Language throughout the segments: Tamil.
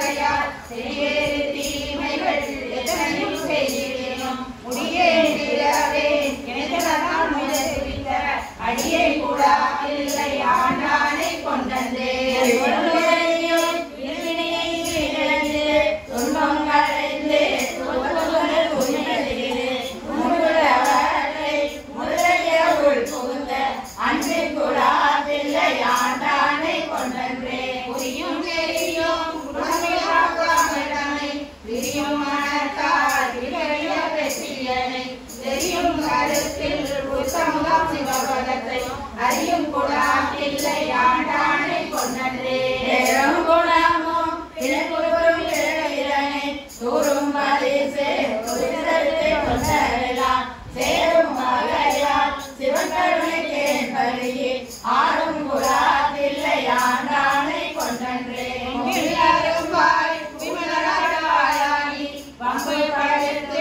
ஆகையால் செய்வேறு தீமைகள் எத்தனையும் செய்கிறேனும் முடியேந்திரவே எனக்கெல்லாம் முயற்சித்த அடியை கூட இல்லை ஆண்டானை கொண்டே இருவினையை இழந்து துன்பம் களைந்து துன்பங்கள் உயிரிழந்து முழுவதை முறைய உள் புகுந்த அன்பின் குழாவில்லை ஆண்டானை கொண்டன்றே புரியும் தெரியும் குணமில்லாமை பிரியும் மனத்தால் விளைய வெற்றியனை தெரியும் கருத்தில் உத்தமம் சிவபதத்தை அறியும் குணமில்லை ஆண்டானை கொண்டன்றே பெரும் குணமும் இளங்குறும் இளைஞனை தூரும் பரிசு குறித்தத்தை கொண்டெல்லாம் சேரும் மகையால் சிவன் கருணை கேட்பறியே ஆடும் குலாதில்லை ஆண்டானை கொண்டன்றே எல்லாரும் வாய் விமலராடாயாகி வம்பு படைத்து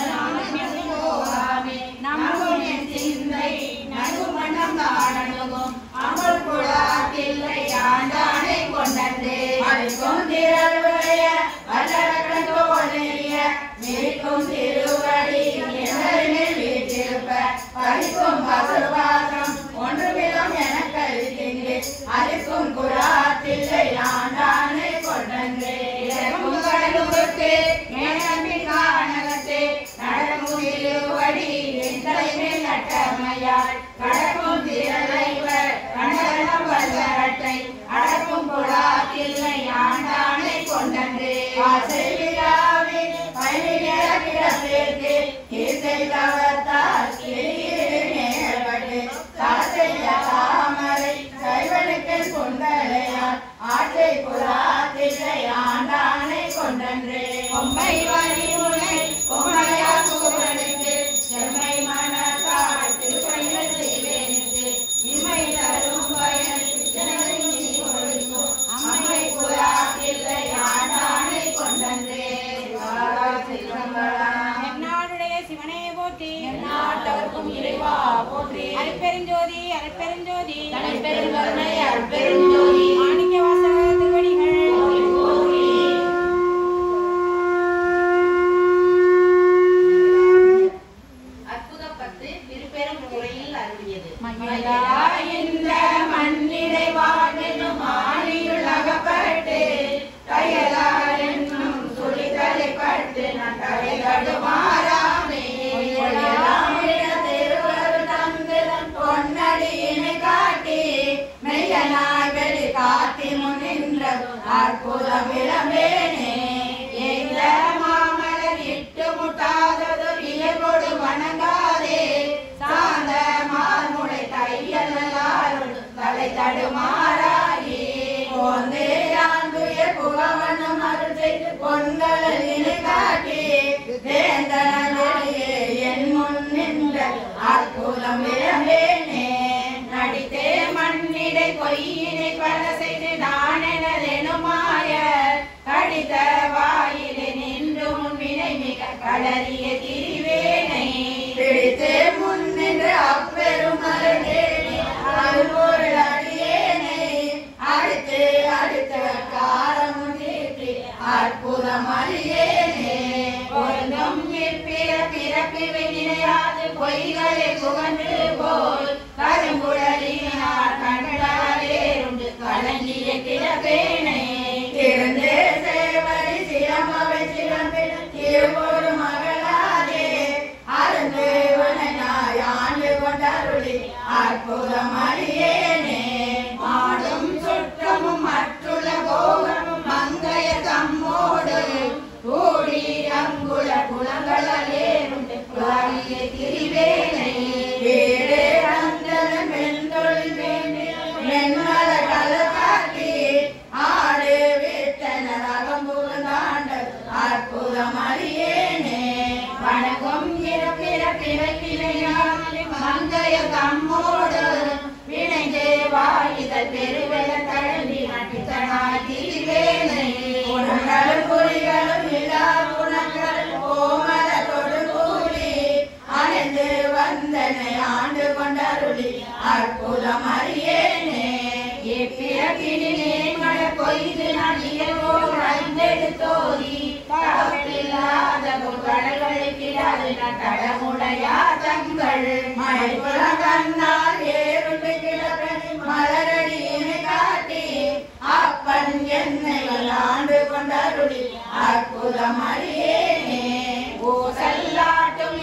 போகாமே நம்பும் என் சிந்தை நன்கு மனம் தானணுகும் அமல் குலாதில்லை ஆண்டானை கொண்டன்றே அடிக்கும் திரளுடைய வல்லரக்கன் தோழிய மீட்கும் திருவடி என்னரில் வீட்டிருப்ப பறிக்கும் பசுவாசம் ஒன்றுமிடம் எனக்கு இருக்கின்றேன் அரிக்கும் குராத்தில்லை ஆண்டானை கொண்டன்றே இறக்கும் கடலுக்கு மேலம்பின் காணகத்தே நடக்கும் திருவடி எந்தலைமேல் நட்டமையால் கடக்கும் திரளைவர் கண்டனம் வல்லரட்டை அடக்கும் குழாத்தில்லை ஆண்டானை கொண்டன்றே ஆசை விழாவில் பயிர கிடப்பிற்கு கீர்த்தை தவத்தால் நேர்பட்டு தாசைய தாமரை கைவனுக்கு கொண்டலையால் ஆற்றை குழாத்தில்லை ஆண்டானை கொண்டன்றே பொம்மை வரி உனை பொம்மையா கூறனுக்கு செம்மை மனத்தால் திருப்பையில் செய்வேனுக்கு இம்மை தரும் பயனுக்கு ஒழிக்கும் அம்மை குழாத்தில்லை ஆண்டானை கொண்டன்றே எந்நாடுடைய சிவனே போற்றி நாட்டவர்க்கும் இறைவா போற்றி அருட்பெருஞ்சோதி அருட்பெருஞ்சோதி தனிப்பெருங்கருணை அருட்பெருஞ்சோதி மாணிக்க வாசக திருவடிகள் போற்றி அற்புதப்பத்து திருப்பெரும் முறையில் அருளியது மகிழா இந்த மண்ணிடை வாழ்வெனும் ஆணியுள் அகப்பட்டு கையலார் என்னும் சுழிதலைப்பட்டு நான் கரைகடுமாறாமே திருவருள் தந்ததன் பொன்னடியினை காட்டி மெய்யனாய் வெளி காட்டி முன்னின்றது அற்புதம் இளம்பேனே எங்க மாமலர் இட்டு முட்டாதது இயல்போடு வணங்காதே சாந்த மார்முடை தையலாருள் தலை தடுமாறாகி போந்தே ஆண்டுய புகவனும் அருள் செய்து பொங்கலினை காட்டி வேந்தனே என் முன் நின்ற அற்புதம் விளம்பேனே நடித்தே மண்ணிடை பொய்யினை பல செய்து நான் எனதெனுமாய கடித்த வாயிலே நின்று முன்வினை மிக கடறிய திரிவேனை பிடித்து முன்னின்று அப்பெரும் அருளேனே அருள்பொருள் அடியேனை அடுத்து அடுத்த காலமும் தீர்த்தி அற்புதம் அறியேனே பொருந்தும் பிற பிறப்பிவை நினையாது பொய்களை புகன்று போல் கருங்குழலினார் கண்டாரேருண்டு கலங்கிய கிடப்பேனை திறந்தே சேவரி சிரமவை சிலம்பிட திருவொரு மகளாதே அருந்தேவனை நாய் ஆண்டு கொண்டருளி அற்புதம் அறியேனே மாடும் சுற்றமும் மற்றுள்ள கோகமும் மங்கைய தம்மோடு கூடி அங்குல குலங்களேருண்டு குலாகிய திரிவேனை வேடே அந்தன மென்தொழில் வேண்டி மென்மல கலகாட்டி ஆடு விட்டன ரகம்புகந்தாண்ட அற்புதம் அறியேனே வணக்கம் இறப்பிற பிறப்பினையாலே மங்கைய தம்மோடு வினைந்தே வாயுதல் பெருவெல தழுவி நட்டித்தனாய் திரிவேனை குணங்களும் குறிகளும் இல்லா குணங்கள் கோமல கொடுகூலி அணைந்து வந்தனை ஆண்டு கொண்டருளி அற்புதம் அறியேனே இப்பிறப்பினிலே மழை பொய்து நான் இயல்போடு ஐந்தே மலையாதங்கள் மழைபுல கண்ணால் ஏறுண்டு கிடப்பனி மலரடியினை காட்டி அப்பன் என்னை ஆண்டு கொண்டருளி அற்புதம் அறியேனே ஓ செல்லாட்டும்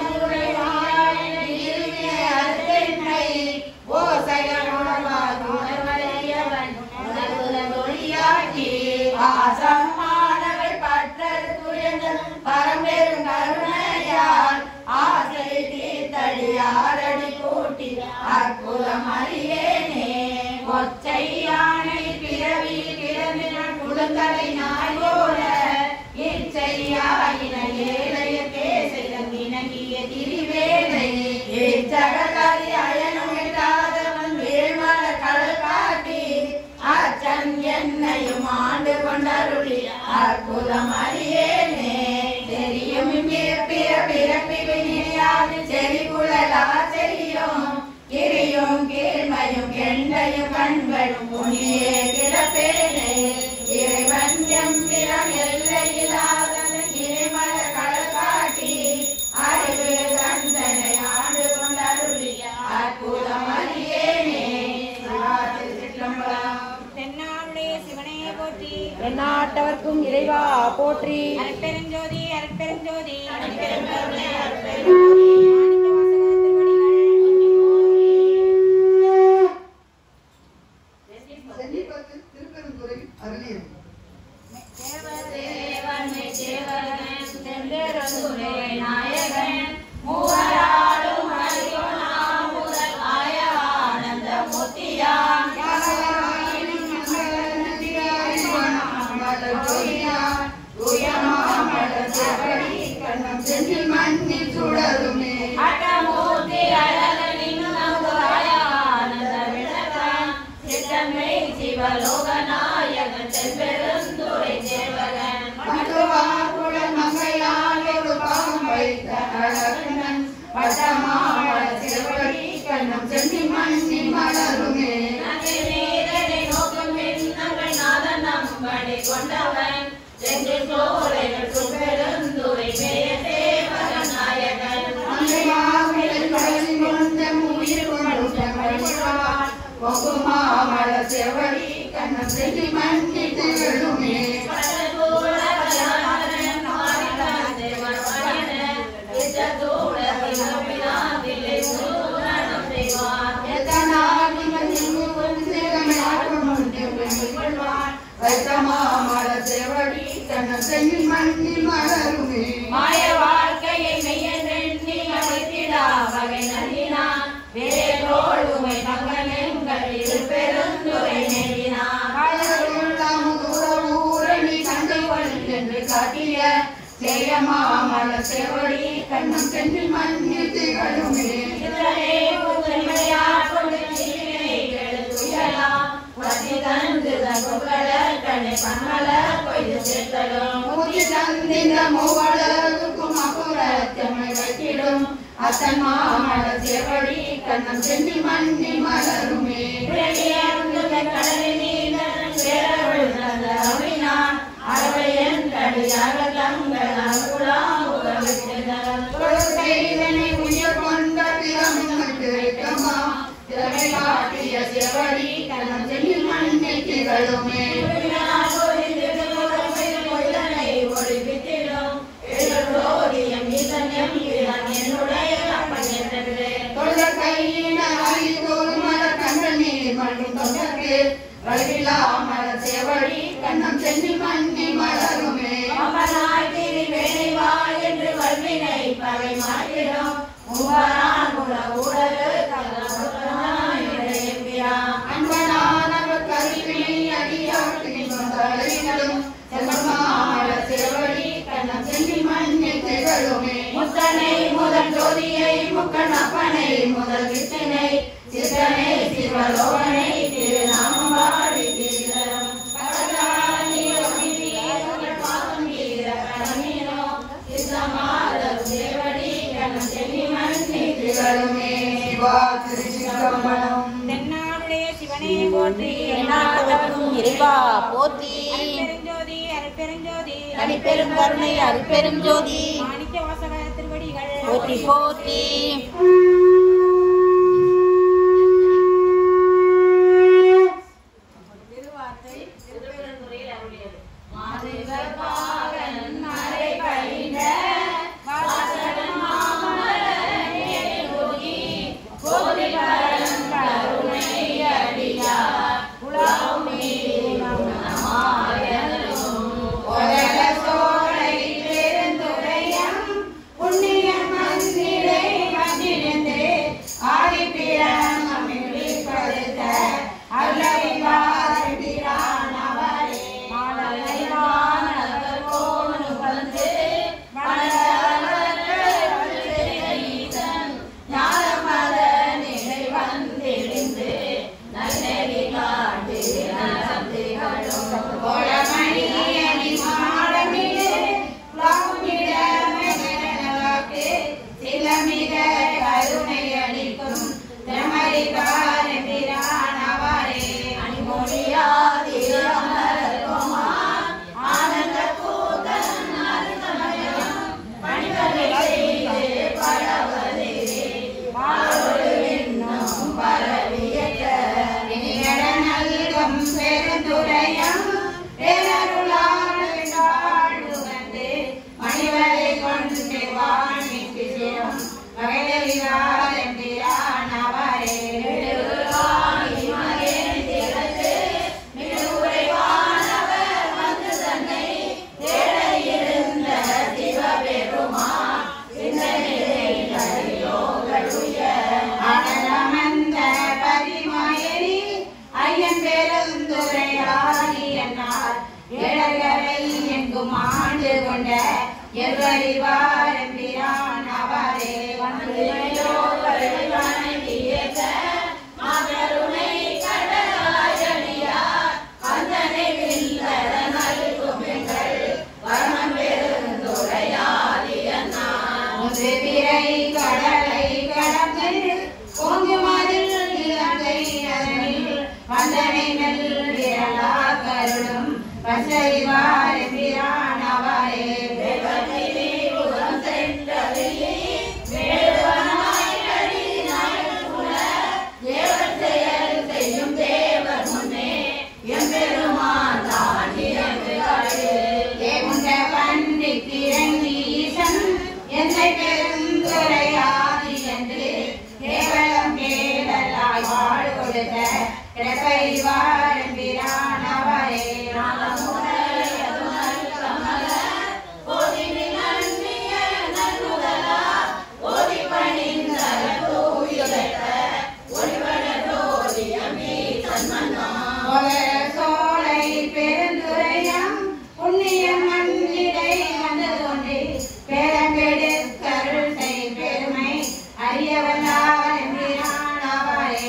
அருத்தென்னை ஓ செயலுணர்வறியவன் உணர்வுதொழியாக்கி ஆசமானவை பற்றல் புரியங்கள் பரம்பெரும் கருணையால் ஆசை தீர்த்தடியாரடி கூட்டி அற்புதம் அறியேனே ஒற்றை யானை பிறவி கிடந்தின குழுந்தலை நாய் போல இச்சையாயின ஏழைய பேசைகள் இணங்கிய திரிவேலை இச்சகதாரி அயனுமிட்டாதவன் வேள்மல கடல் காட்டி அச்சன் என்னையும் ஆண்டு கொண்டருளி அற்புதம் அறியேனே தெரியும் இங்கே பிற பிறப்பி வினையாது செறி குழலா செய்யும் கிரியும் கீழ்மையும் கெண்டையும் கண்களும் புனியே கிடப்பேனே இறைவன் எம்பிரம் எல்லையில்லாதன் இறைமல கடல் காட்டி அறிவு தந்தனை ஆண்டு கொண்டருளி அற்புதம் அறியேனே சிவாதி சிற்றம்பலம் தென்னாடுடைய சிவனே போற்றி எந்நாட்டவர்க்கும் இறைவா போற்றி அருட்பெருஞ்சோதி அருட்பெருஞ்சோதி அருட்பெருஞ்சோதி, அருட்பெருஞ்சோதி மாணிக்கவாசக திருவடிகள் சென்னிப்பத்து திருப்பெருந்துறை அருளியது தேவனை தேவகன் செந்தெருந்துரை நாயகன் மூவராலும் அறிவனாம் முதல் ஆய ஆனந்த மூர்த்தியான் மண்ணில் சுடருமே அட்டமூர்த்தி அழகனின் நம்புராய ஆனந்த விளக்கன் சித்தமை சிவலோகநாயகன் செம்பெருந்துரை தேவகன் பட்டுவாக்குடன் மங்கையால் ஒரு பாகம் வைத்த அழகனன் பட்டமாமல சிறுவடி கண்ணம் சென்னி மண்ணில் மலருமே நதிநீரனை நோக்கும் மின்னங்கள் நாதன் நம்படி கொண்டவன் சென்று சோலைகள் சுப்பெருந்துரை பெய தேவகன் நாயகன் மங்கையாவிடன் கலந்து கொண்ட உயிர் கொண்ட மகிழ்வான் பொகுமாமல செவடி கண்ணம் சென்னி மண்ணில் திகழுமே எத்தனால் நீங்கள் இங்கு வந்து சேரமே ஆட்டம் ஒன்று கொள்வான் வைத்தமாமல செவடி கண்ணம் சென்னி மண்ணில் மலருமே மாய வாழ்க்கையை மெய்யெண்ணி அழைத்திடா வகை நல்கினான் வேரோடு உமை மகனெங்கள் இரு பெருந்துரை நெறினான் என்று காட்டிய சேயமாமல செவடி கண்ணம் சென்று மண்ணில் திகழுமே சித்தனே புத்தன்மையார் கொண்டு சீரை கெடுத்துயலாம் பதி தந்து தகுகள கண்ணை பன்மல கொய்து சேர்த்தலும் முத்தி தந்திந்த மூவலருக்கும் அபுரத்தமை வைத்திடும் அத்தன் மாமல செவடி கண்ணம் சென்று மண்ணில் மலருமே பிறவியர்ந்து கடலில் நீந்தன் பேரருள் தந்த அருளினான் அறவையன் கடியாக தங்கள் அருளாம் உறவிட்டனர் தொழுகைதனை உயிர் கொண்ட பிரம்மனுக்கு இருக்கமா திறமை காட்டிய செவடி கண்ணம் சென்று மண்ணில் திகழுமே தொழுத கையின அறிவோர் மலர் கண்கள் நீர் மண்ணும் தொண்டர்க்கு வழிவிலா மலர் செவடி கண்ணம் சென்று மண்ணில் மலருமே அன்பனானவர் கருவினை அடியாற்றின் தலையினரும் செல்வமாமல செவடி கண்ணம் சென்று மண்ணில் திகழுமே முத்தனை முதல் ஜோதியை முக்கணப்பனை முதல் வித்தனை சித்தனை சிவலோகனை திருநாமம் பாடி திருதரம் தேவடி கண்ணம் சென்னி மண்ணி அருட்பெருஞ்சோதி தனிப்பெரும் கருணை அருட்பெரும் ஜோதி மாணிக்க வாசக திருவடிகள் போற்றி போற்றி திருவார்த்தை திருப்பெருந்துறையில் அருளியது மாதவர் பாகன் மறை பயின்ற உலக சோலை பெருந்துரையம் புண்ணிய மந்திரை வந்திருந்து ஆதிப்பிரம் அமிழ்ப்படுத்த அல்லவிவார் பிரானவரே மாலலைவானவர் கோணு வந்து ஞானமத நிலை வந்திருந்து நல்லெறி காட்டு நலந்திகளும் கோலமணி அணி மாடமிடு லாகுமிடமெனவாக்கு சிலமிக கருணை அளிக்கும் திறமறிவார் பிரானவரே அணிமொழியாதி அமரகுமார் ஆனந்த கூதன் அருந்தமயம் பணிவகை செய்து பரவதே பாலொரு என்னும் பரவியற்ற நல்கும் பெருந்துரையம் பேரருளாளர் வாழ்வு வந்து மணிவரை கொண்டு வாணிக்கு சேரும் வகைதறிவார் எம்பிரானவரே அடலமந்த பரிமாயரி ஐயன் பெருந்துரையாடி என்னார் ஏழகரை எங்கும் ஆண்டு கொண்ட எவ்வறிவார் எம்பிரான் அவரே வந்துமையோ கருணையேற்ற மாதருணை கடலாயடியார் வந்தனை வில்லர நல்கும் எங்கள் வரமன் பெருந்துரையாடி என்னார் ஒன்று பிறை கடலை கடந்து பொங்கு மதில் இலங்கை அதனில் வந்தனை நல் விரலா கருளும் வசைவார் பிரானவரே தேவனை உரம் சென்றவில்லை வேடுவனாய் அடிநாள் குல தேவர் செயல் செய்யும் தேவர் முன்னே எம்பெருமான் தாண்டி தேமுண்ட பண்டிக்கு இறங்கி ஈசன் என்னை பெருந்துரையாதி என்று கேவலம் கேடலாய் வாழ் கொடுத்த கிடப்பைவார் பிரானவரே சோலை பெருந்துரையம் புண்ணிய மண்ணிடை வந்து தோன்றி பேரம்பெடு கருள் செய் பெருமை அறியவல்லார் எம்பிரானவரே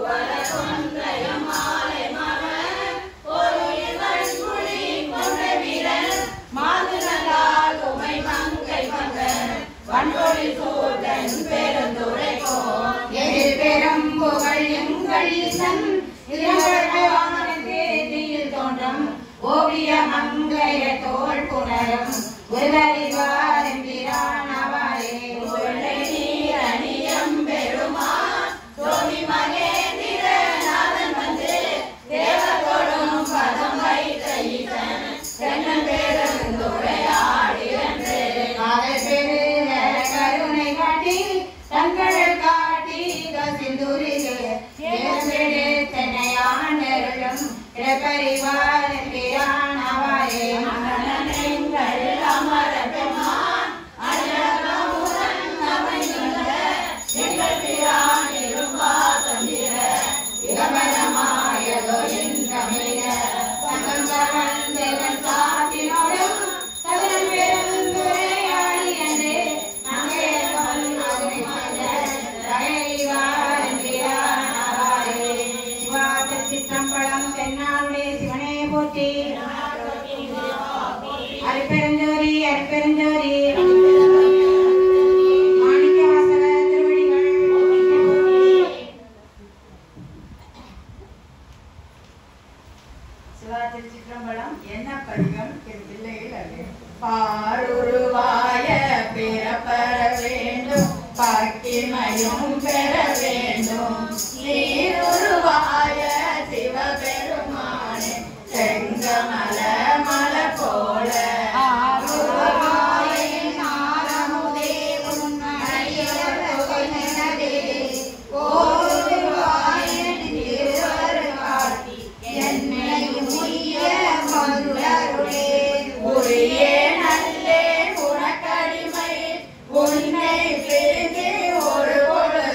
எதிர் பெரும் புகழ் எங்கள் ஈசன் திருவள்ளுவானில் தோன்றும் ஓவிய மங்கைய தோல் புணரும் உருவறிவார் எம்பிரானவரே உருளை நீர் அணியம் பெருமான் சோமி மகேந்திர நாதன் வந்து தேவத்தோடும் பதம் வைத்த ஈசன் தென்னன் பெருந்துரையாடி என்று காதை பெருக கருணை காட்டி தங்கள் காட்டி கசிந்துரிலே தேவமெடு தென்னையாண்டருளும் இடப்பறிவார் பிரானவரே மகனங்கள் அமர பெருமான் அழகமுடன் அமைந்துள்ள எங்கள் பிரான் இரும்பா தந்திர இகமனமாயதோ என்றமைய சகந்தவன் தேவன் சாத்தினோடும் சகலம் பெருந்துரையாடி என்று நாங்கே சிற்றம்பலம் தென்னாளுடைய சிவனே போற்றி அரிப்பெருஞ்சோதி அரிப்பெருஞ்சோதி மாணிக்க வாசக திருவடிகள் சிவா திருச்சிற்றம்பலம் என்ன பதிகம் திரு பிள்ளை பாருருவாய பிறப்பெற வேண்டும் பக்கிமையும் பெற வேண்டும் நீருருவாய சிவபெருமானே செங்கமல மல போல உரியே நல்லே உனக்கடிமை உன்னை பிரிந்து ஒரு பொழுது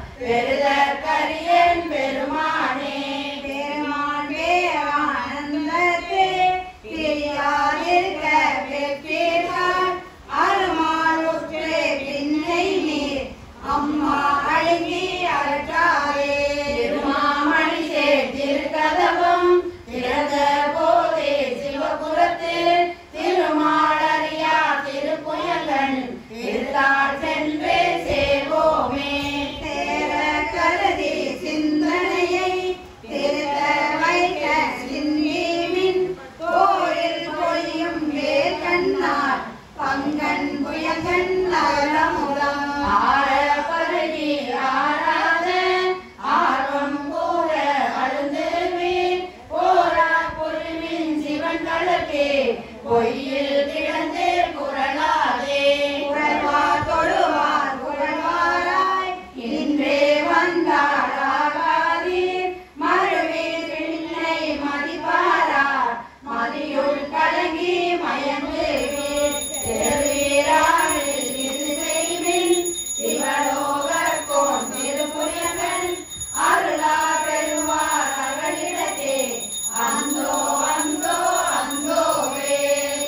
பெருதற்கரியன் பெருமானே பெருமான் பேரானந்தத்தே பிரியாதிருக்க பெற்றீர்கள் அருமாறுற்றே பின்னை நீர் அம்மா அழுங்கி அழற்றாயே திருமாமணி திருக்கதவம் திறந்த போதே சிவபுரத்தில் திருமாலரியா திருப்புயங்கன் திருத்தாள் சென்றே சேவோமே தேர கருதி சிந்தனையை திருத்த வைக்க சிந்தீமின் போரில் பொழியும் வேர்கண்ணார் பங்கன் புயங்கன் நலமுதம் ஆர பருகி ஆராத ஆர்வம் கூற அழுந்து வீண் போரா பொருமின் சிவன் கலக்கே பொய்யில் கிடந்து குரலாதே புகழ்வார் தொழுவார் புகழ்வாராய் இன்றே வந்தாராகாதீர் மறுவீர் பிள்ளை மதிப்பாரார் மதியுள் கலங்கி மயங்குவீர் திருவீராவில் இது செய்வின் சிவலோகர்கோன் திருப்புயங்கன் அருளா பெறுவார் அகலிடத்தே அந்தோ அந்தோ அந்தோவே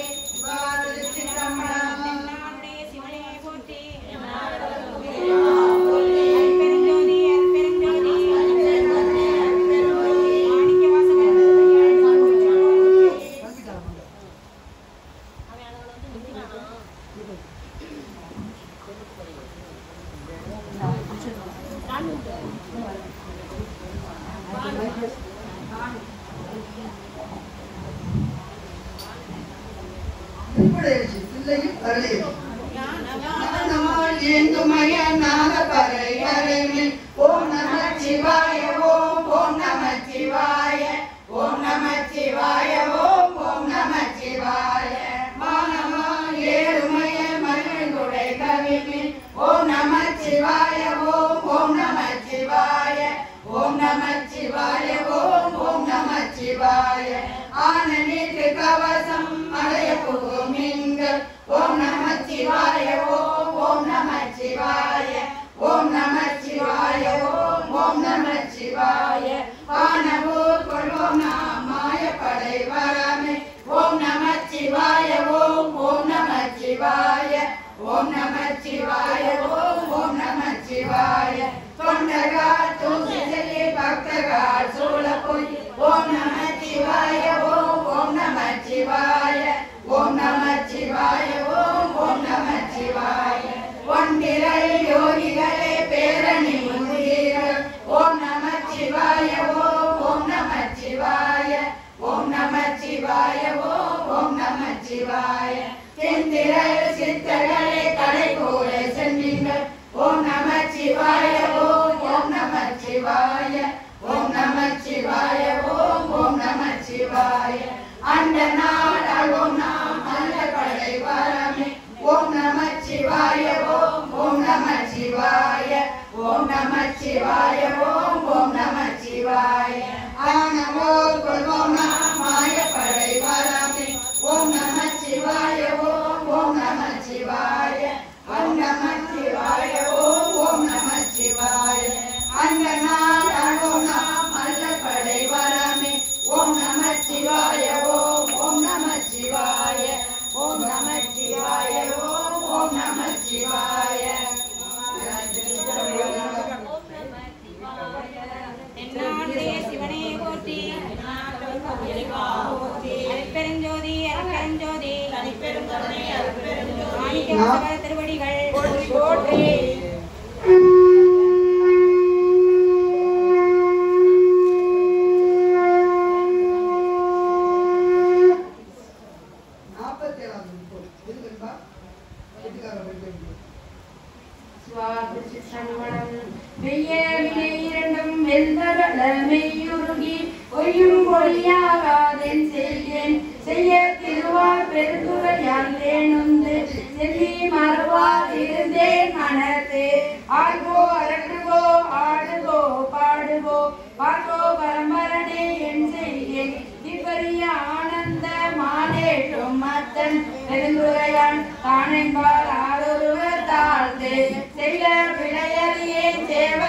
தென்னாடுடைய சிவனே போற்றி அருட்பெருஞ்சோதி அருட்பெருஞ்சோதி மாணிக்க வாசகர் ஓம் நம சிவாய ஓம் ஓம் நம சிவாய ஓம் நம சிவாய ஓம் ஓம் நம சிவாய மானமா ஏழுமய மகிழ்ந்துடை கவிமின் ஓம் நம சிவாய ஓம் ஓம் நம சிவாய ஓம் நம சிவாய ஓம் ஓம் நம சிவாய ஆனனிக்கு கவசம் அடைய புகுமிங்கள் ஓம் நம சிவாய ஓம் ஓம் நம சிவாய ஓம் நம சிவாய ஓம் ஓம் நம சிவாய வானவூர் கொள்வோம் நாம் மாயப்படை வராமே ஓம் நம சிவாய ஓம் ஓம் நம சிவாய ஓம் நம சிவாய ஓம் ஓம் நம சிவாய தொண்டகால் தூசி செல்லி பக்தகால் சூழ போய் ஓம் நம சிவாய ஓம் ஓம் நம சிவாய ஓம் நம சிவாய ஓம் ஓம் நம சிவாய ஒன்றிரை யோகிகளே பேரணி முதிர்கள் ஓம் நம சிவாய ஓம் ஓம் நம சிவாய ஓம் நம சிவாய ஓம் ஓம் நம சிவாய செந்திரை சித்தர்களே கடை போல சென்றீர்கள் ஓம் நம சிவாய ஓம் ஓம் நம சிவாய ஓம் நம சிவாய ஓம் ஓம் நம சிவாய அந்த நாள் அழும் நாம் அல்ல படை வரமே ஓம் நம சிவாய ஓம் ஓம் நம சிவாய ஓம் நம சிவாய ஓம் ஓம் நம சிவாய ஆனவோ கொள்வோம் நாம் மாயப்படை வரமே ஓம் நம சிவாய ஓம் ஓம் நம சிவாய ஓம் நம சிவாய ஓம் ஓம் நம சிவாய அந்த நாள் அழும் நாம் அல்ல படை வரமே ஓம் நம சிவாய ஓம் ஓம் நம சிவாய ஓம் நம சிவாய ஓம் ஓம் நம சிவாய தென்னாடுடைய சிவனே போற்றி அருட்பெருஞ்சோதி அருட்பெருஞ்சோதி மாணிக்க வாசகர் திருவடிகள் போற்றி இரண்டும் வெந்தரள மெய்யுருகி பொய்யும் பொழியாகாதென் செய்யேன் செய்ய திருவார் பெருந்துரையான் தேனுந்து செல்லி மறவாதிருந்தேன் மனத்தே ஆழ்வோ அரட்டுவோ ஆடுவோ பாடுவோ பார்வோ பரம்பரனே என் செய்யேன் இப்பரிய ஆனந்த மானேற்றும் மத்தன் பெருந்துரையான் தானென்பார் ஆரொருவர் தாழ்ந்து செய்த விளையறியே சேவை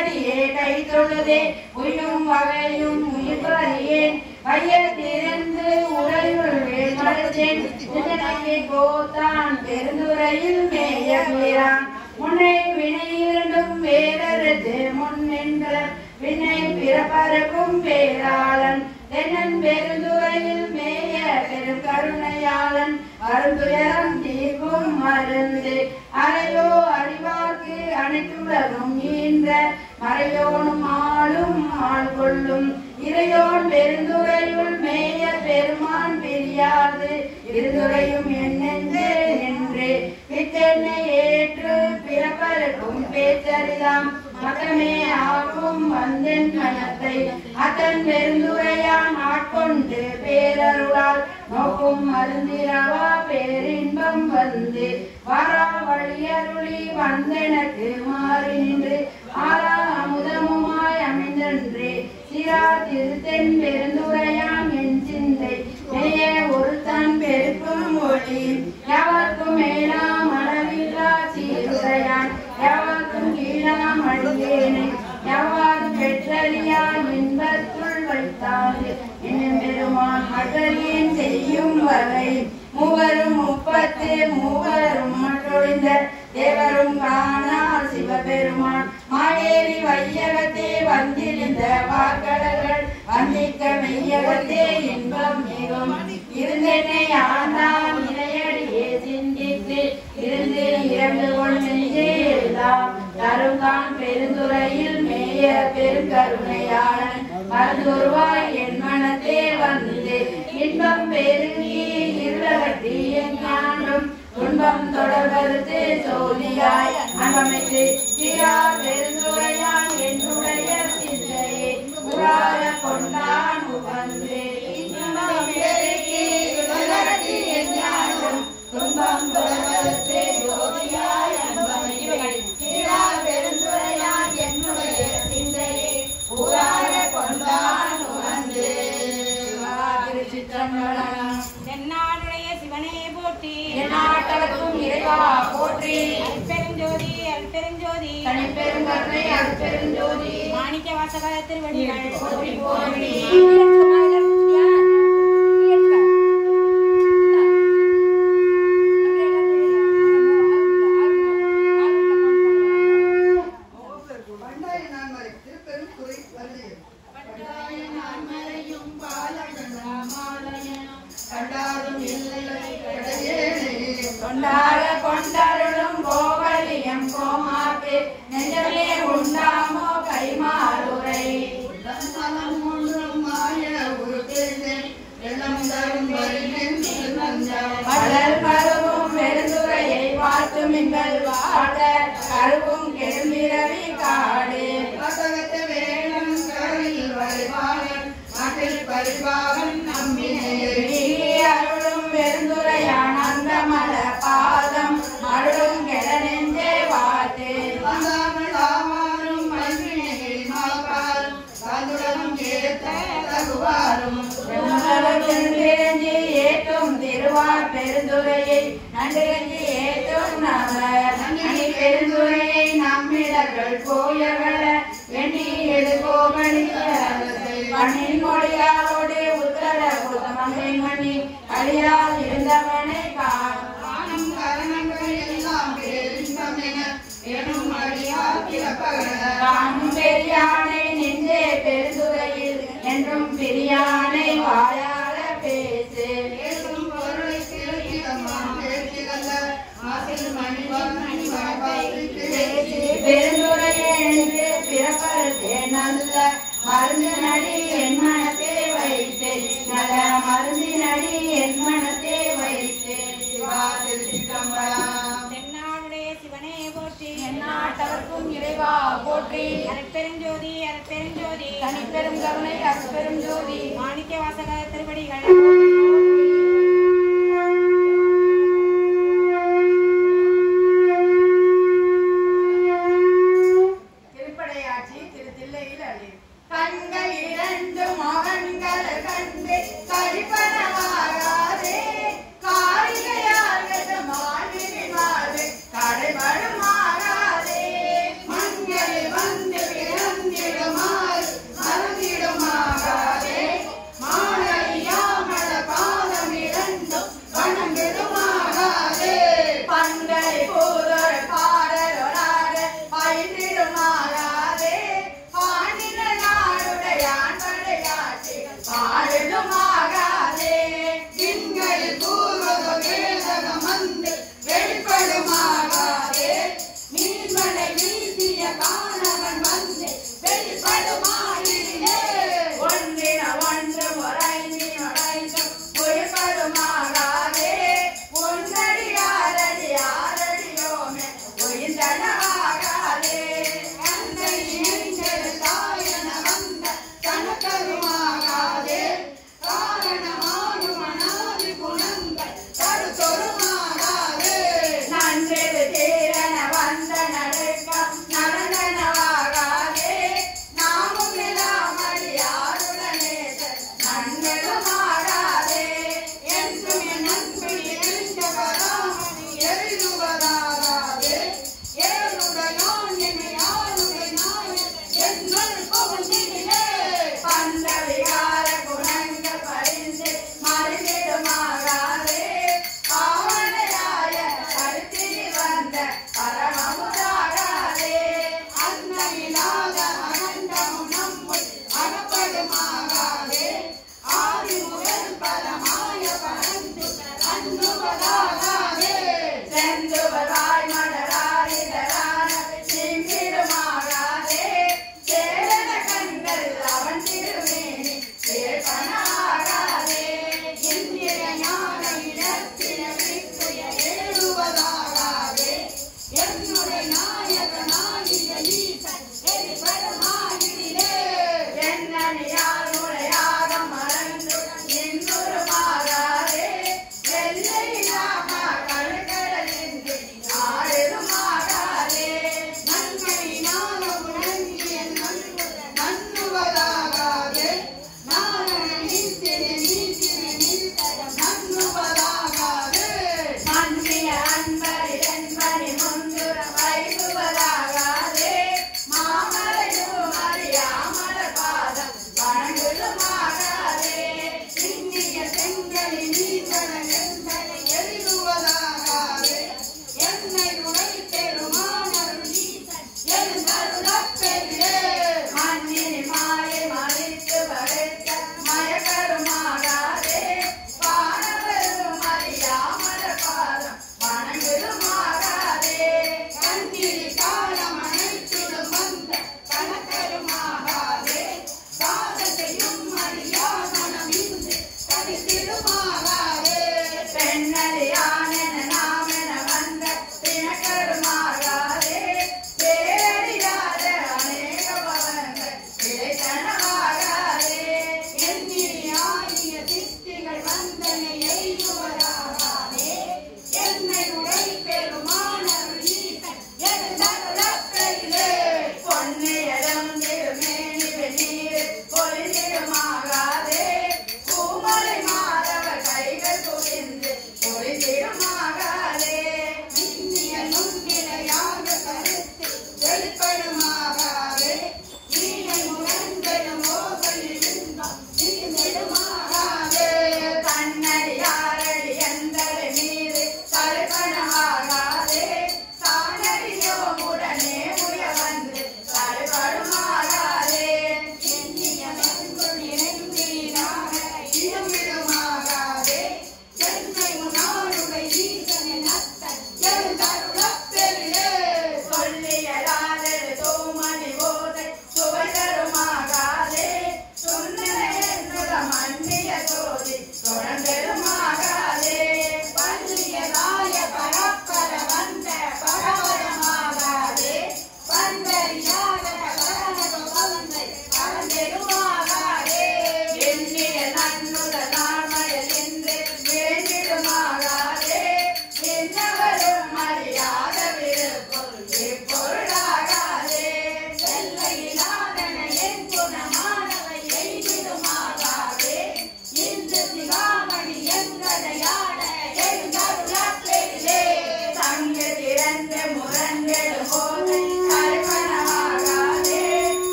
திருவடியே கை தொழுதே உயும் வகையும் உயிர்வறியேன் வையத்திருந்து உரையுள் வேல்மடுத்தேன் இதனையே கோத்தான் பெருந்துரையில் மேய வீரான் முன்னை வினை இரண்டும் வேறறுத்து முன் நின்ற வினை பிறப்பருக்கும் பேராளன் தென்னன் பெருந்துரையில் மேய பெரும் கருணையாளன் அருந்துயரம் தீர்க்கும் மருந்து அறையோ அறிவார்க்கு அனைத்துலகும் ஈன்ற மறையோனும் ஆளும் ஆள் கொள்ளும் இறையோன் பெருந்துரையுள் மேய பெருமான் பிரியாது இருதுரையும் என்னென்று நின்று பித்தென்னை ஏற்று பிறப்பருக்கும் பேச்சரிதாம் மகமே ஆகும் வந்தென் மனத்தை அத்தன் பெருந்துரையான் ஆட்கொண்டு பேரருளால் நோக்கும் மருந்திரவா பேரின்பம் வந்து வரா வழியருளி வந்தெனக்கு மாறி நின்று ஆரா அமுதமுமாய் அமைந்தன்றே சிரா திருத்தென் பெருந்துரையான் என் சிந்தை மேய ஒரு தன் பெருக்கும் ஒளி எவர்க்கும் மேலாம் அளவில்லா சீருடையான் எவர்க்கும் கீழாம் அடியேனை எவ்வாறு பெற்றறியா இன்பத்துள் வைத்தாது என்னும் பெருமான் அகலியன் செய்யும் வகை மூவரும் முப்பத்து மூவரும் மற்றொழிந்த தேவரும் காணால் சிவபெருமான் மாயேறி வையகத்தே வந்திருந்த வார்கடல்கள் வந்திக்க மெய்யகத்தே இன்பம் மிகும் இருந்தென்னை ஆண்டான் இணையடியே சிந்தித்து இருந்து இறந்து கொண்டே எல்லாம் தருங்கான் பெருந்துறையில் மேய பெருங்கருணையாளன் மருந்துருவாய் என் மனத்தே வந்து இன்பம் பெருகி இருளகட்டி எங்காண்டும் துன்பம் தொடர்வது சோதியாய் அன்பமைத்து திரா பெருந்துரையான் என்னுடைய சிந்தையை உராய கொண்டான் உகந்து இன்பம் பெருகி இருளகட்டி எங்காண்டும் துன்பம் தொடர்வது ஜோதியாய் அன்பமைத்து திரா பெருந்துரையான் என்னுடைய சிந்தையை உராய கொண்டான் உகந்து திருச்சிற்றம்பலம் தென்னாடுடைய சிவனே போற்றி எந்நாட்டவர்க்கும் இறைவா போற்றி அற்பெருஞ்சோதி அற்பெருஞ்சோதி தனிப்பெருங்கருணை அருட்பெருஞ்சோதி மாணிக்க வாசக திருவடிகள் போற்றி போற்றி பண்டாரி நான்மறை திருப்பெரும் குறை வருகிறது கண்டாரும் இல்லை கடையேனே கொண்டாட கொண்டருளும் கோவலியம் கோமாக்கு நெஞ்சமே உண்டாமோ கைமாறுரை தன்மனம் ஒன்றும் மாய ஒரு பேசேன் எல்லாம் தரும் வருகிறேன் கடல் கருவும் பெருந்துரையை பார்த்து மிங்கள் வாட கருவும் கெடுமிரவி காடு வாசகத்தை வேணும் கரையில் வருவார்கள் நாட்டில் பரிவாகன் நம்பினே நீ அருளும் பெருந்துரையான் அந்த மல பாதம் அருளும் கெட நெஞ்சே வாத்து வந்தாமல் ஆவாரும் மன்றினையை மாப்பார் சாதுடனும் ஏத்த தகுவாரும் பெருஞ்சி ஏற்றும் திருவார் பெருந்துரையை நன்றிகஞ்சி ஏற்றும் நவர் நன்றி பெருந்துரையை நம்மிடர்கள் போயவள எண்ணி எழுகோமணி பண்ணின் மொழியாரோடு உத்தர புதமங்கை மணி அழியால் இருந்தவனை காணும் காணும் கரணங்கள் எல்லாம் பேரின்பமென எனும் அடியா பிறப்பகல காணும் பெரியானை நெஞ்சே பெருந்துரையில் என்றும் பிரியானை வாயார பேசு பேசும் பொருளை திருத்திடமாம் பேச்சிலல்ல ஆசில் மணிவான் மணிவாய்க்கு பேசி பெருந்துரையே என்று பிறப்பருத்தே நல்ல மருந்து நடி என் மனத்தே வைத்து நல்ல மருந்து நடி என் மனத்தே வைத்து சிவா திருச்சிற்றம்பலம் தென்னாடுடைய சிவனே போற்றி நாட்டவர்க்கும் இறைவா போற்றி அற்பெருஞ்சோதி அற்பெருஞ்சோதி தனிப்பெரும் கருணை அற்பெரும் ஜோதி மாணிக்க வாசக திருவடிகள் திருப்படையாட்சி திரு தில்லையில் அழி கண்கள் இரண்டும் அவன்கள் கண்டு கழிப்பனவாகாதே காரிகையால் மாநிலமாது கடைபடுமாகாதே மண்களில் வந்து விட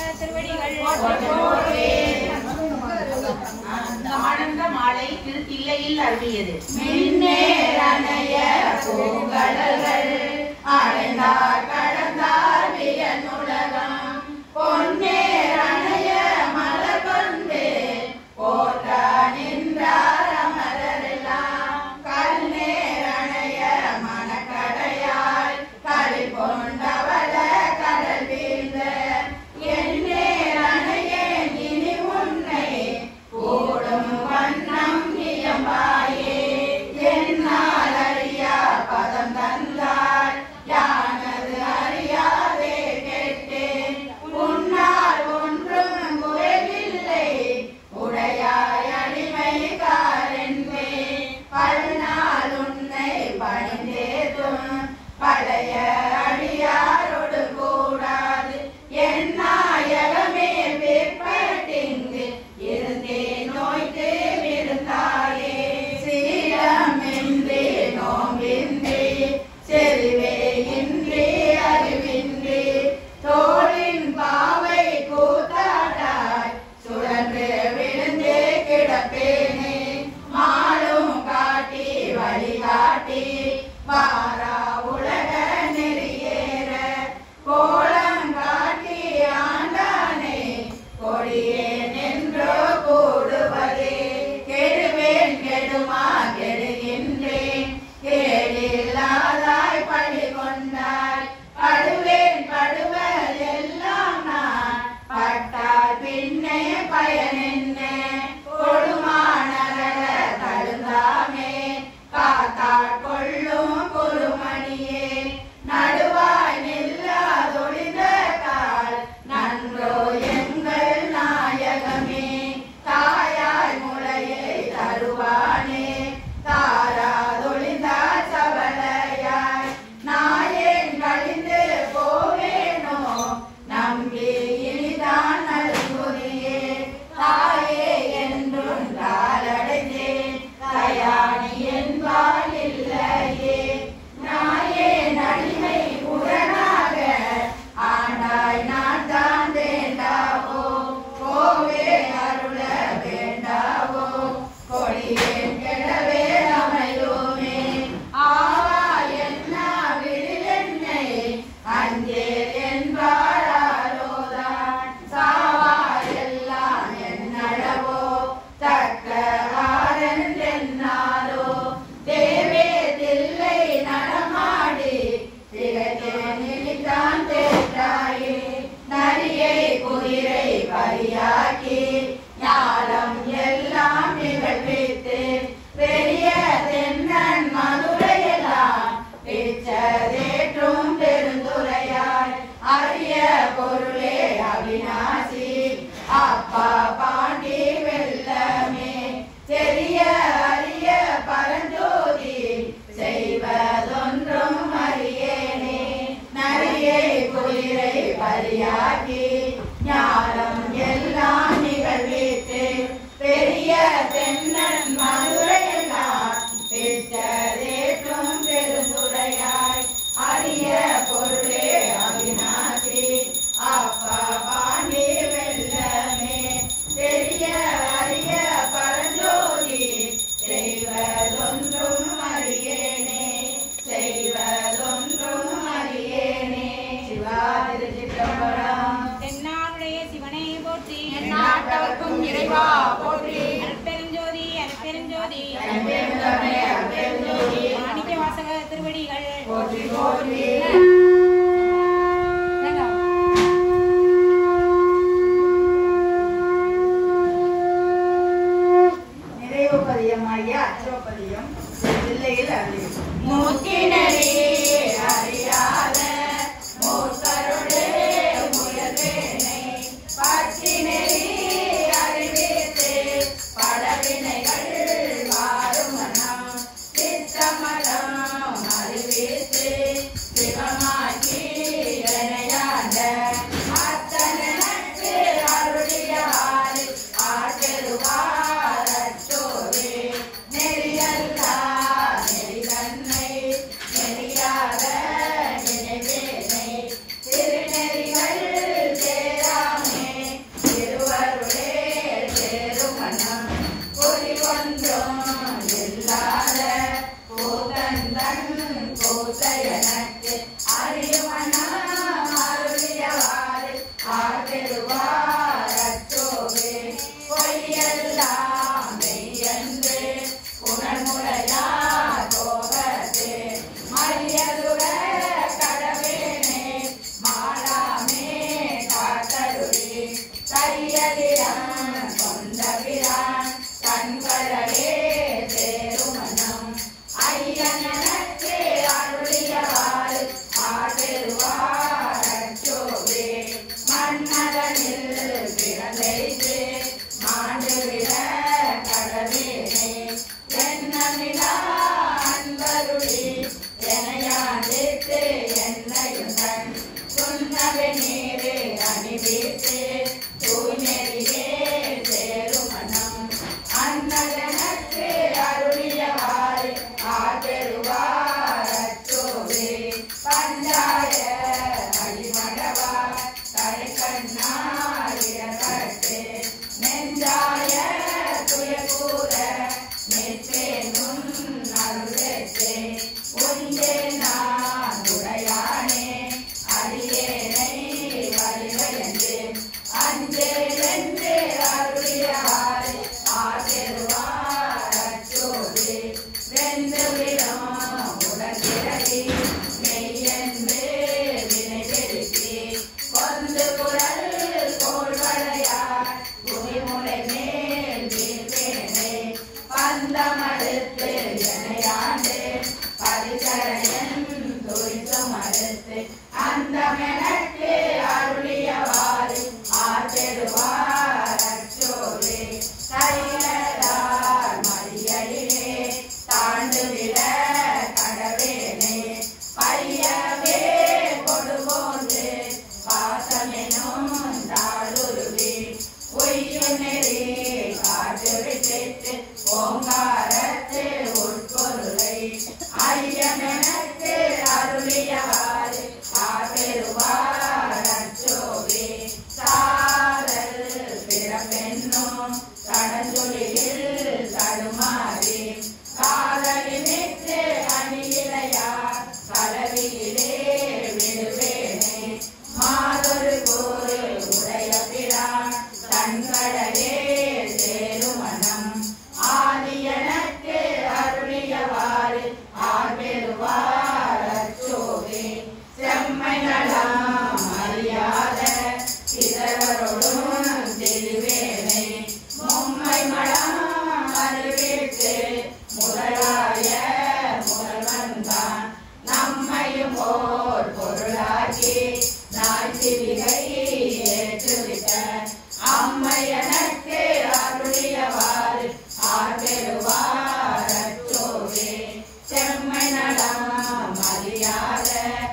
திருவடிகள் அந்த ஆனந்த மாலை திரு தில்லையில் அருளியது மின்னேரணைய பூங்கடல்கள் அடைந்தார் கடந்தார் வியனுலகம் பொன்னேரணைய மலர் கொண்டு போற்ற நின்றார் அமரரெல்லாம் கல்நேரணைய மனக்கடையாய் களி கொண்டவள கடல் வீழ்ந்த எந்நேரணைய இனி உன்னை கூடும் வண்ணம் இயம்பாயே என்னால் அறியா பதம் தந்தாய் யானது அறியாதே கேட்டேன் உன்னால் ஒன்றும் குறைவில்லை உடையாய் அடிமைக்காரென்பே பல்நாள் உன்னை பணிந்தேதும் பழைய அடியாரோடு கூடாது என் நாயகமே பிற்பட்டிங்கு இருந்தே நோய்க்கு விருந்தாயே சீரமின்றி நோம்பின்றி செறிவே இன்றி அறிவின்றி தோளின் பாவை கூத்தாடாய் சுழன்று விழுந்தே கிடப்பேனே மாலும் காட்டி வழிகாட்டி வாரா உலக நெறியேற கோலம் காட்டி ஆண்டானே கொடியே நின்றோ கூடுவதே கெடுவேன் கெடுமா கெடுகின்றேன் கேடில்லாதாய் பழி கொண்டாய் படுவேன் படுவல் எல்லாம் நான் பட்டால் பின்னே பயன் என்ன கொடுமானர தழுந்தாமே காத்தாள் கொள்ளும் குருமணியே நடுவாய் நில்லாதொழிந்த கால் நன்றோ எங்கள் நாயகமே தாயாய் முளையை தருவானே தாராதொழிந்தா சபலையாய் நாயேன் கழிந்து போவேனோ நம்பி இனிதான் நல்குறியே தாயே என்றும் தாளடைந்தேன் தயானி என்பால் இல்லையே நாயே நடிமை உடனாக ஆண்டாய் நான் தான் வேண்டாவோ கோவே அருள வேண்டாவோ கொடியேன் கெடவே அமையோமே ஆவா என்ன விழிலென்னை அஞ்சே என்பாராரோதான் சாவா எல்லாம் என்னடவோ தக்க ஆரென்றென்னாரோ தேவே தில்லை நடமாடி திகழ்தான் தேற்றாயே நரியை குதிரை பரியாக்கி ஞானம் எல்லாம் நிகழ்வித்து பெரிய தென்னன் மதுரையெல்லாம் பிச்சதேற்றும் பெருந்துரையாய் அரிய பொருளே அவிநாசி அப்பா பாண்டி வெள்ளமே தெரிய அரிய பரஞ்சோதி செய்வதொன்றும் அறியேனே நரியை குதிரை பரியாக்கி ஞானம் எல்லாம் நிகழ்வித்து பெரிய தென்னன் மதுரையெல்லாம் பெற்றதேற்றும் பெருந்துரையாய் அரிய பொருளே அவிநாசி அப்பா பாண்டி வெள்ளமே தெரிய அரிய பரஞ்சோதி செய்வதொன்றும் அறியேனே செய்வதொன்றும் அறியேனே சிவா திருச்சிற்றம்பலம் தென்னாளுடைய சிவனை போற்றி நாட்டவர்க்கும் இறைவா போற்றி அற்பெருஞ்சோதி அற்பெருஞ்சோதி அன்பெருந்தவனே, அன்பெருஞ்சோதி. மாணிக்க வாசக திருவடிகள் போற்றி போற்றி நிறைவு பதியம் ஐயா அச்சோப்பதியம் தில்லையில் அருளி மூச்சினரே அறியாத மூக்கருளே முயல்வேனை பச்சினரே அறிவித்து படவினைகள் வாரும் மனம் சித்தமலம் அறிவித்து சிவமாக்கி இணையாண்ட அத்தனை நட்பு அருளியார் ஆற்றலுவாரற்றோரே நெறியல்லா நெறிதன்னை நெறியாத நினைவேனை திருநெறிகள் சேராமே அருளிட்டு தூய்நெறியே சேரும் மனம் அன்னதனக்கு அருளியவாறு ஆதருவார் அச்சோவே பஞ்சாய அடிமடவார் தலை கண்ணாயிரகட்டு நெஞ்சாய துயகூர நெற்றேனும் அருளெற்றே உஞ்சே நான் உடையானே அடியேனை வலிவையன்றே அஞ்சே வென்றே அருளியார் ஆதருவார் அச்சோவே வென்று விடும் உடற்கிறடி மெய்யென்று வினை பெருக்கி கொந்து குரல் கோள்வளையார் குடிமுறை மேல் வீழ்வேனே பந்தமடுத்து எனையாண்டு பரிசரையன் துரித்து மறுத்து அந்தமெனக்கு அருளியவாறு ஆதருவார் அச்சோவே கையிலார் மறியடிலே தாண்டுவிட கடவேனே பையவே கொடுபோன்று பாசமெனும் தாளுருவி பொய்யும் நெறி காட்டு விட்டு ஓங்காரத்து உட்பொருளை ஐயமெனக்கு அருளியவாறு ஆதருவார் அச்சோவே சாதல் பிறப்பென்னும் கடஞ்சொலியில் தடுமாறி காதலினிட்டு அணியிலையார் கலவியிலே விடுவேனே மாதொரு கூறு உடைய பிரான் தன்கடலே சேரும் மனம் ஆதியனக்கு அருளியவாறு ஆர்வெருவார் அச்சோவே செம்மை நலம் அறியாத சிதறரோடும் திருவேனை மும்மை மலம் அறிவித்து முதலாய முதல்வன்தான் நம்மையும் ஓர் பொருளாக்கி நாய்ச்சிவிகை ஏற்றுவிட்ட அம்மை எனக்கு அருளியவாறு ஆர்வெருவார் அச்சோவே செம்மை நலம் அறியாத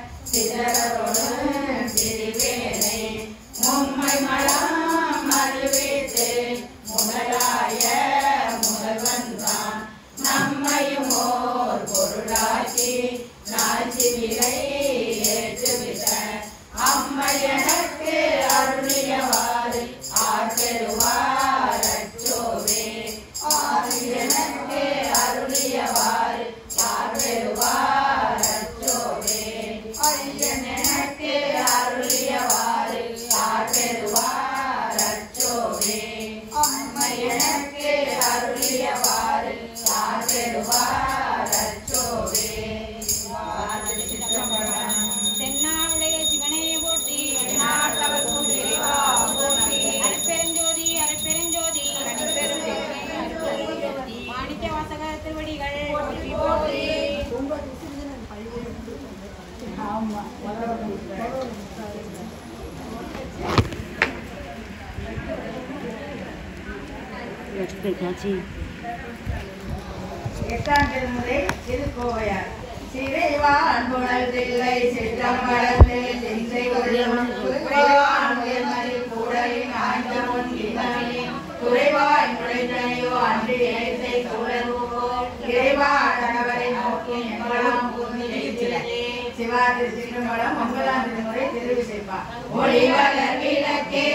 சிதறரோடும் திருவேனை மும்மை மலம் அறிவித்து முதலாய முதல்வன்தான் நம்மையும் ஓர் பொருளாக்கி நாச்சி விலை ஏற்றுவிட்ட அம்மை எனக்கு அருளியவாறு ஆர்வெருவார் அச்சோவே ஆறு எனக்கு அருளியவாறு ஆர்வெருவார் அச்சோவே ஐயன் எனக்கு அருளியவாறு ஆர்வெருவார் அச்சோவே அம்மை எனக்கு அருளியவாறு ஆர்வெருவார் அச்சோவே தென்னாளுடைய சிவனை போற்றி நாட்டவர்க்கும் இறைவா போற்றி. அருட்பெருஞ்சோதி அருட்பெருஞ்சோதி மாணிக்க வாசக திருவடிகள் போற்றி போற்றி எட்டாம் திருமுறை திருக்கோவையார் சிறைவான் புனல்தில்லை சிற்றம்பலத்து சிந்தை குறைவான் உயர்மதி கூடலின் ஆய்ந்த பொன் கிணறின் குறைவாய் நுழைந்தனையோ அன்று இணைத்தை சுழல்வோ இறைவா கணவரை நோக்கி எம்பலம் கூர்ந்து நிற்கிறதே சிவா திருச்சிற்றம்பலம் ஒன்பதாம் திருமுறை திருவிசைப்பா ஒளிவளர் விளக்கே